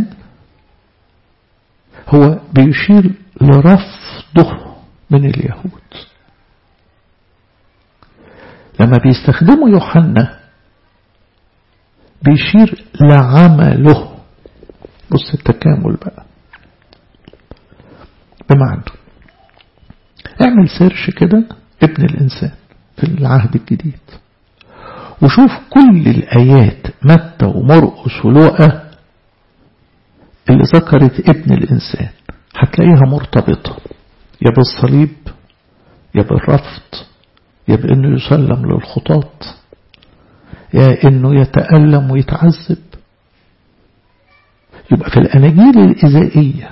هو بيشير لرفضه من اليهود لما بيستخدمه يوحنا بيشير لعمله بص التكامل بقى بمعنى اعمل سيرش كده ابن الإنسان في العهد الجديد وشوف كل الآيات متى ومرقس ولوقا اللي ذكرت ابن الإنسان هتلاقيها مرتبطة يا بالصليب يا بالرفض يا بأنه يسلم للخطاط يا أنه يتألم ويتعذب يبقى في الأناجيل الإزائية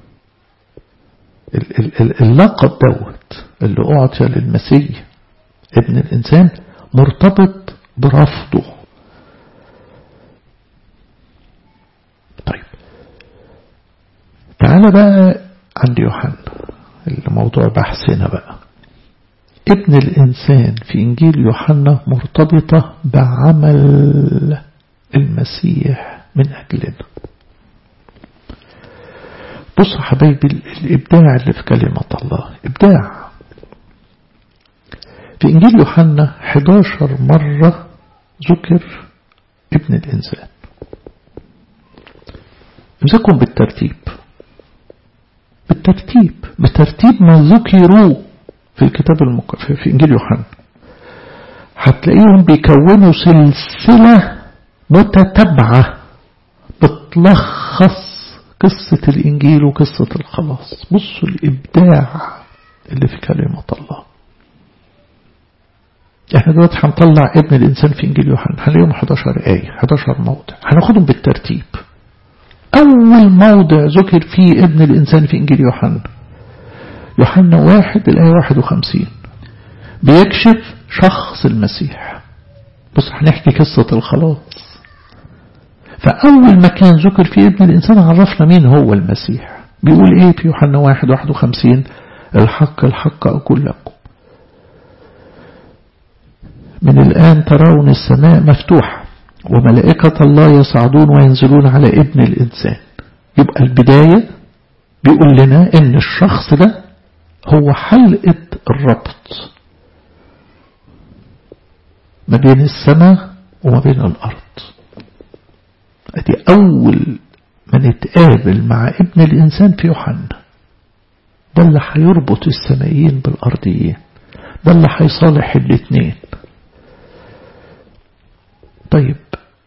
اللقب دوت اللي أعطي للمسيح ابن الإنسان مرتبط برفضه طيب تعال بقى عند يوحنا الموضوع بحثنا بقى ابن الإنسان في إنجيل يوحنا مرتبطة بعمل المسيح من أجلنا بص حبايبي الإبداع اللي في كلمة الله إبداع في إنجيل يوحنا 11 مرة ذكر ابن الإنسان امسكهم بالترتيب بالترتيب بترتيب ما ذكروا في الكتاب المك... في إنجيل يوحنا هتلاقيهم بيكونوا سلسلة متتابعة بتلخص قصة الإنجيل وقصة الخلاص بصوا الإبداع اللي في كلمة الله احنا دلوقتي هنطلع ابن الإنسان في إنجيل يوحنا هنلاقيهم 11 آية 11 موضع هناخدهم بالترتيب أول موضع ذكر فيه ابن الإنسان في إنجيل يوحنا يوحنا واحد الآية 51 بيكشف شخص المسيح بص هنحكي قصة الخلاص فأول مكان ذكر فيه ابن الإنسان عرفنا مين هو المسيح بيقول إيه في يوحنا واحد 51 الحق الحق أقول لكم من الآن ترون السماء مفتوحة وملائكة الله يصعدون وينزلون على ابن الإنسان يبقى البداية بيقول لنا إن الشخص ده هو حلقة الربط ما بين السماء وما بين الأرض ادي أول ما نتقابل مع ابن الإنسان في يوحنا ده اللي هيربط السمائيين بالأرضيين ده اللي هيصالح الاثنين طيب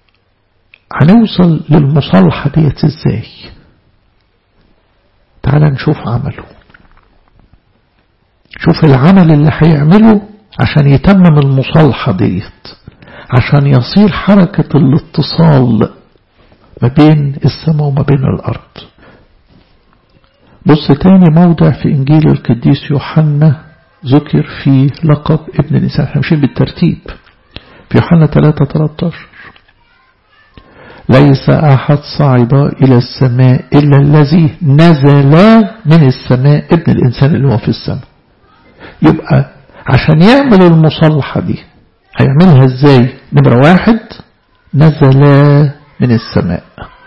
هنوصل للمصالحة ديت ازاي تعال نشوف عمله شوف العمل اللي هيعمله عشان يتمم المصالحة ديت عشان يصير حركة الاتصال ما بين السماء وما بين الأرض بص تاني موضع في إنجيل القديس يوحنا ذكر فيه لقب ابن الإنسان احنا ماشيين بالترتيب في يوحنا 3 13 ليس أحد صعد إلى السماء إلا الذي نزل من السماء ابن الإنسان اللي هو في السماء يبقى عشان يعمل المصالحة دي هيعملها ازاي نمرة واحد نزل من السماء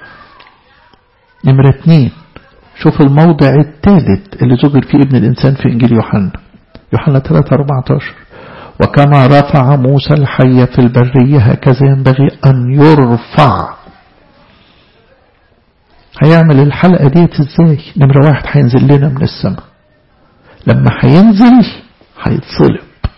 نمرة اتنين شوف الموضع الثالث اللي ذكر فيه ابن الإنسان في إنجيل يوحنا يوحنا 3 14 وكما رفع موسى الحي في البرية هكذا ينبغي أن يرفع هيعمل الحلقة ديت ازاي نمرة واحد هينزل لنا من السماء لما هينزل هيتصلب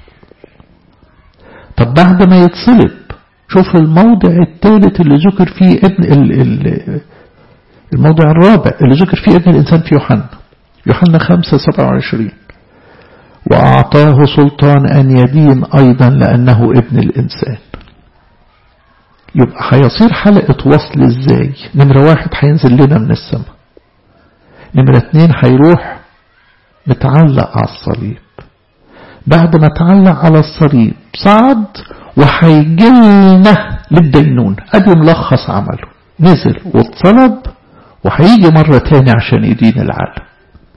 طب بعد ما يتصلب شوف الموضع الثالث اللي ذكر فيه ابن ال ال الموضع الرابع اللي ذكر فيه ابن الإنسان في يوحنا يوحنا 5 27 وأعطاه سلطان أن يدين أيضا لأنه ابن الإنسان يبقى هيصير حلقة وصل ازاي نمرة واحد هينزل لنا من السماء نمرة اتنين هيروح متعلق على الصليب بعد ما تعلق على الصليب صعد وهيجلنا للدينون ادي ملخص عمله نزل واتصلب وهيجي مرة تاني عشان يدين العالم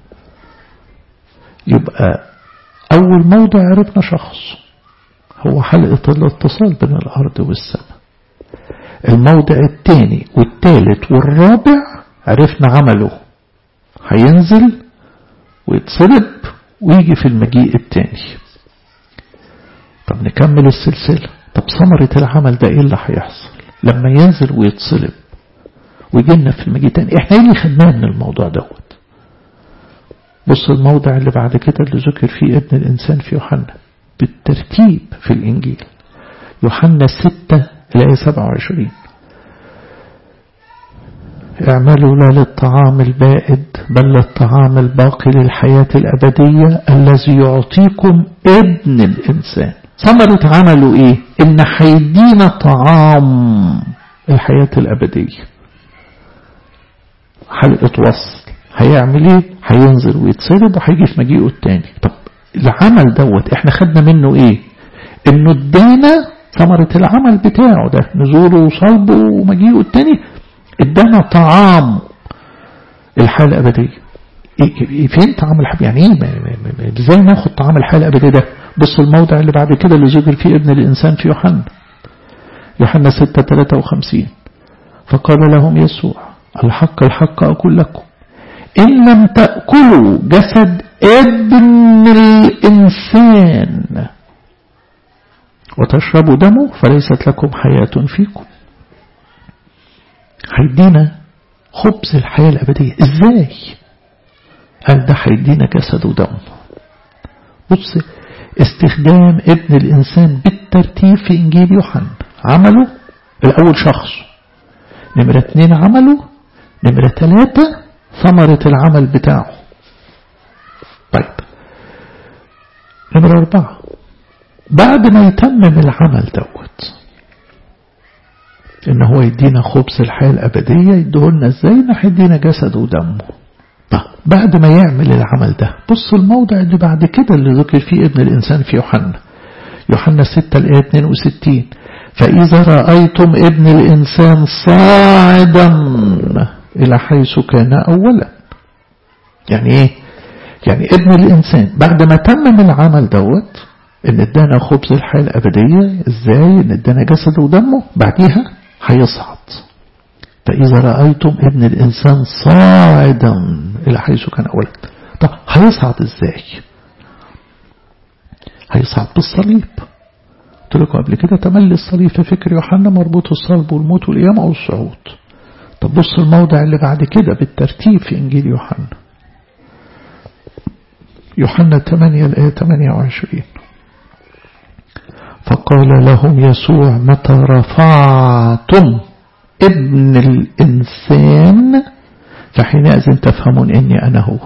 يبقى أول موضع عرفنا شخص هو حلقة الاتصال بين الأرض والسماء الموضع الثاني والثالث والرابع عرفنا عمله هينزل ويتصلب ويجي في المجيء الثاني طب نكمل السلسلة طب ثمرة العمل ده ايه اللي هيحصل لما ينزل ويتصلب ويجينا في المجيء الثاني احنا ايه اللي خدناه من الموضوع دوت بص الموضع اللي بعد كده اللي ذكر فيه ابن الإنسان في يوحنا بالترتيب في الإنجيل يوحنا 6 الآية 27 اعملوا لا للطعام البائد بل للطعام الباقي للحياة الأبدية الذي يعطيكم ابن الإنسان ثمرة عمله ايه ان هيدينا طعام الحياة الأبدية حلقة وصل هيعمل ايه هينزل ويتصلب وهيجي في مجيئه التاني طب العمل دوت احنا خدنا منه ايه انه ادانا ثمرة العمل بتاعه ده نزوله وصلبه ومجيئه التاني ادانا طعام الحياة الأبدية إيه فين طعام الحياة يعني ايه ازاي ناخد طعام الحياة الأبدية ده بص الموضع اللي بعد كده اللي ذكر فيه ابن الإنسان في يوحنا يوحنا 6 53 فقال لهم يسوع الحق الحق أقول لكم إن لم تأكلوا جسد ابن الإنسان وتشربوا دمه فليست لكم حياة فيكم هيدينا خبز الحياة الأبدية إزاي قال ده هيدينا جسد ودم بص استخدام ابن الإنسان بالترتيب في إنجيل يوحنا عمله الأول شخص نمرة اتنين عمله نمرة ثلاثة ثمرة العمل بتاعه طيب نمرة أربعة بعد ما يتمم العمل دوت إن هو يدينا خبز الحياة الأبدية يدهولنا إزاي إنه يدينا جسد ودمه طيب بعد ما يعمل العمل ده بص الموضع اللي بعد كده اللي ذكر فيه ابن الإنسان في يوحنا يوحنا 6 الآية 62 فإذا رأيتم ابن الإنسان صاعدا إلى حيث كان أولا يعني إيه يعني ابن الإنسان بعد ما تمم العمل دوت إن ادانا خبز الحياة الأبدية إزاي إن ادانا جسد ودمه بعديها هيصعد فإذا رأيتم ابن الإنسان صاعدا إلى حيث كان أولا طب هيصعد إزاي هيصعد بالصليب قلت لكم قبل كده تملي الصليب في فكر يوحنا مربوط الصلب والموت والقيامة والصعود طب بص الموضع اللي بعد كده بالترتيب في إنجيل يوحنا يوحنا 8 الآية 28 فقال لهم يسوع متى رفعتم ابن الإنسان فحينئذ تفهمون إني أنا هو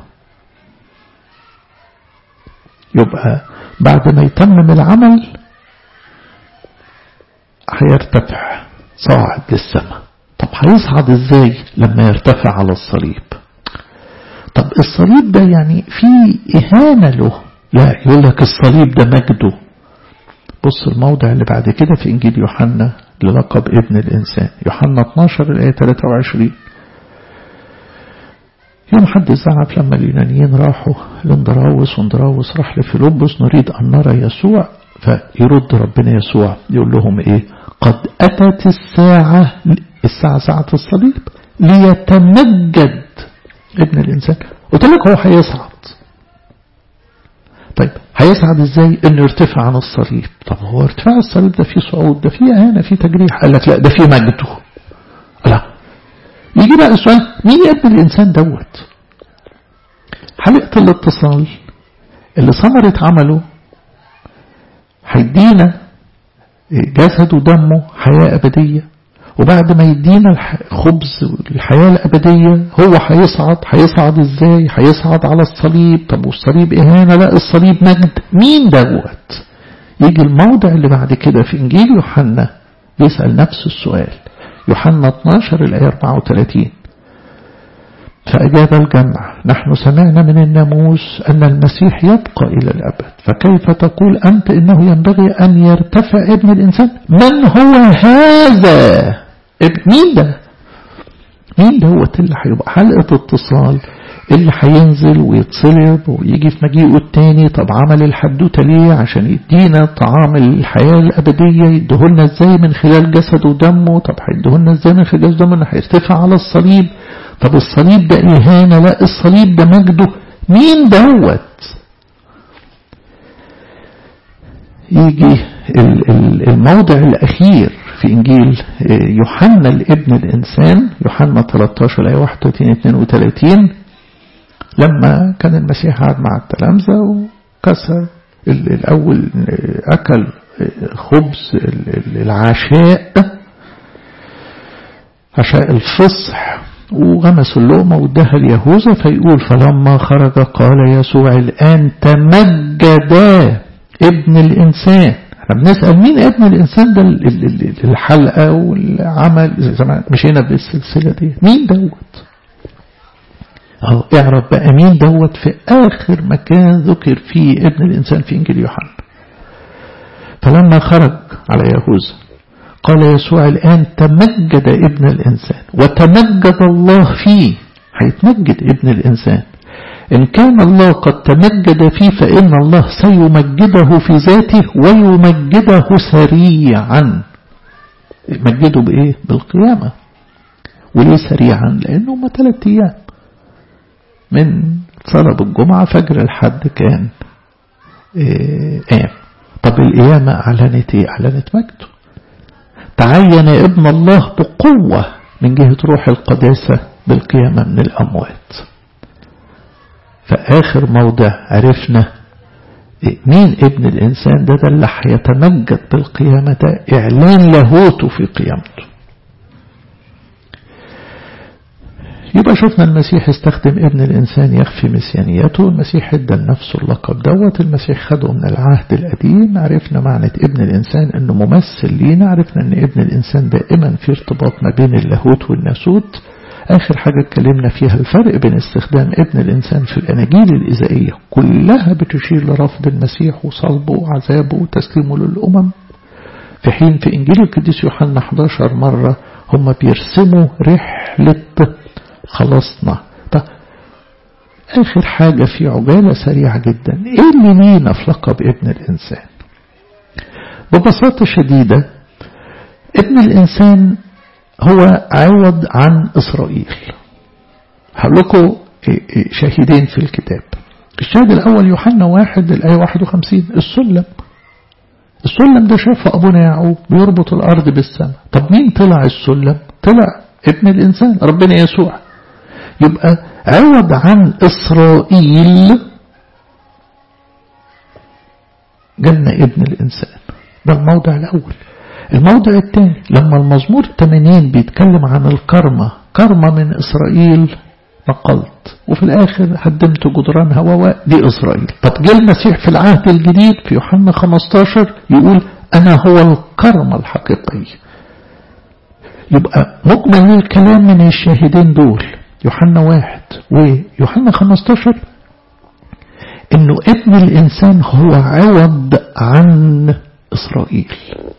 يبقى بعد ما يتمم العمل هيرتفع صاعد للسماء طب هيصعد ازاي لما يرتفع على الصليب طب الصليب ده يعني في إهانة له لا يقول لك الصليب ده مجده بص الموضع اللي بعد كده في إنجيل يوحنا للقب ابن الإنسان يوحنا 12 الآية 23 يوم حد زعف لما اليونانيين راحوا لاندراوس واندراوس راح لفيلبس نريد أن نرى يسوع فيرد ربنا يسوع يقول لهم إيه قد أتت الساعة الساعة ساعة الصليب ليتمجد ابن الإنسان قلت لك هو هيصعد طيب هيصعد ازاي انه يرتفع عن الصليب طب هو ارتفاع الصليب ده فيه صعود ده فيه اهانه فيه تجريح قال لك لا ده فيه مجده لا يجي بقى السؤال مين يا ابن الانسان دوت حلقه الاتصال اللي ثمرت عمله هيدينا جسد ودمه حياه ابديه وبعد ما يدينا خبز الحياة الأبدية هو هيصعد هيصعد ازاي هيصعد على الصليب طب والصليب إهانة لا الصليب مجد مين دوت يجي الموضع اللي بعد كده في إنجيل يوحنا يسأل نفس السؤال يوحنا 12 الآية 34 فأجاب الجمع نحن سمعنا من الناموس أن المسيح يبقى إلى الأبد فكيف تقول أنت إنه ينبغي أن يرتفع ابن الإنسان من هو هذا مين ده مين دوت اللي هيبقى حلقة اتصال اللي هينزل ويتصلب ويجي في مجيئه التاني طب عمل الحدوتة ليه عشان يدينا طعام الحياة الأبدية يديهولنا ازاي من خلال جسده ودمه طب هيديهولنا ازاي من خلال جسده ودمه هيرتفع على الصليب طب الصليب ده إهانة لا الصليب ده مجده مين دوت يجي الموضع الأخير في إنجيل يوحنا لابن الإنسان يوحنا 13 آية 31 32 لما كان المسيح قاعد مع التلامذة وكسر الأول أكل خبز العشاء عشاء الفصح وغمس اللقمة واداها ليهوذا فيقول فلما خرج قال يسوع الآن تمجد ابن الإنسان احنا بنسأل مين ابن الإنسان ده الحلقة والعمل مشينا بالسلسلة دي مين دوت اهو اعرف بقى مين دوت في آخر مكان ذكر فيه ابن الإنسان في إنجيل يوحنا فلما خرج على يهوذا قال يسوع الآن تمجد ابن الإنسان وتمجد الله فيه هيتمجد ابن الإنسان إن كان الله قد تمجد فيه فإن الله سيمجده في ذاته ويمجده سريعا يمجده بإيه؟ بالقيامة وليه سريعا؟ لأنه هم ثلاث أيام من صلاة الجمعة فجر الحد كان إيه قام طب القيامة أعلنت إيه؟ أعلنت مجده تعين ابن الله بقوة من جهة روح القداسة بالقيامة من الأموات فآخر موضع عرفنا مين ابن الإنسان ده ده اللي هيتمجد بالقيامة ده إعلان لاهوته في قيامته يبقى شفنا المسيح استخدم ابن الإنسان يخفي مسيانيته المسيح ادى لنفسه اللقب دوت المسيح خده من العهد القديم عرفنا معنى ابن الإنسان أنه ممثل لينا عرفنا أن ابن الإنسان دائما في ارتباط ما بين اللاهوت والناسوت آخر حاجة اتكلمنا فيها الفرق بين استخدام ابن الإنسان في الأناجيل الإزائية كلها بتشير لرفض المسيح وصلبه وعذابه وتسليمه للأمم في حين في إنجيل القديس يوحنا 11 مرة هم بيرسموا رحلة خلصنا طيب آخر حاجة في عجالة سريعة جدا إيه اللي لينا في لقب ابن الإنسان ببساطة شديدة ابن الإنسان هو عوض عن إسرائيل هقول لكم شاهدين في الكتاب الشاهد الأول يوحنا واحد الآية 51 السلم السلم ده شافه أبونا يعقوب بيربط الأرض بالسماء طب مين طلع السلم طلع ابن الإنسان ربنا يسوع يبقى عوض عن إسرائيل جالنا ابن الإنسان ده الموضع الأول الموضع الثاني لما المزمور 80 بيتكلم عن الكرمة كرمة من إسرائيل نقلت وفي الآخر هدمت جدران هواء دي إسرائيل طب جه المسيح في العهد الجديد في يوحنا 15 يقول أنا هو الكرمة الحقيقية يبقى مجمل الكلام من الشاهدين دول يوحنا واحد ويوحنا 15 انه ابن الانسان هو عوض عن إسرائيل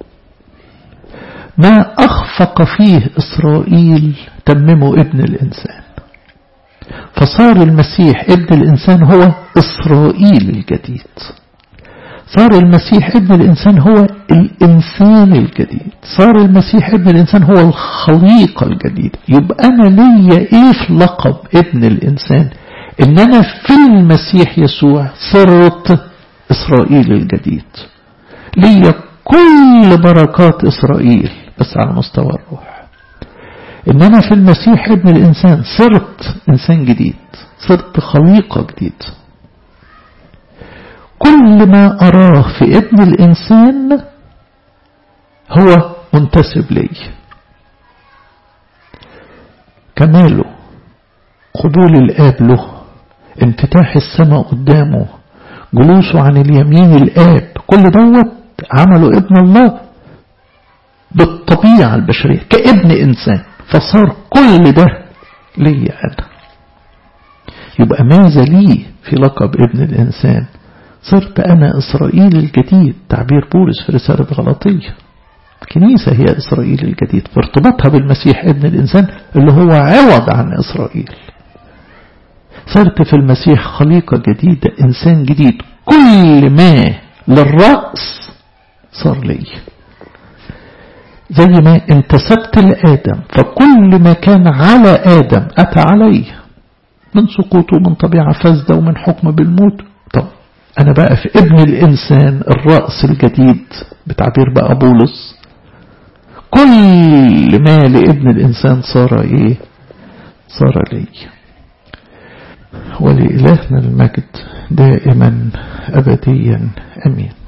ما أخفق فيه إسرائيل تممه ابن الإنسان فصار المسيح ابن الإنسان هو إسرائيل الجديد صار المسيح ابن الإنسان هو الإنسان الجديد صار المسيح ابن الإنسان هو الخليقة الجديدة يبقى أنا ليا إيه في لقب ابن الإنسان إن أنا في المسيح يسوع صرت إسرائيل الجديد ليا كل بركات إسرائيل بس على مستوى الروح إن أنا في المسيح ابن الإنسان صرت إنسان جديد صرت خليقة جديد كل ما أراه في ابن الإنسان هو منتسب لي كماله قبول الآب له انفتاح السماء قدامه جلوسه عن اليمين الآب كل دوت عمله ابن الله بالطبيعة البشرية كابن إنسان فصار كل ده لي أنا يبقى ماذا لي في لقب ابن الإنسان صرت أنا إسرائيل الجديد تعبير بولس في رسالة غلطية الكنيسة هي إسرائيل الجديد فارتباطها بالمسيح ابن الإنسان اللي هو عوض عن إسرائيل صرت في المسيح خليقة جديدة إنسان جديد كل ما للرأس صار لي زي ما انتسبت لآدم فكل ما كان على آدم أتى عليه من سقوطه من طبيعة فاسدة ومن حكم بالموت طب أنا بقى في ابن الإنسان الرأس الجديد بتعبير بقى بولس كل ما لابن الإنسان صار إيه صار لي ولإلهنا المجد دائما أبديا أمين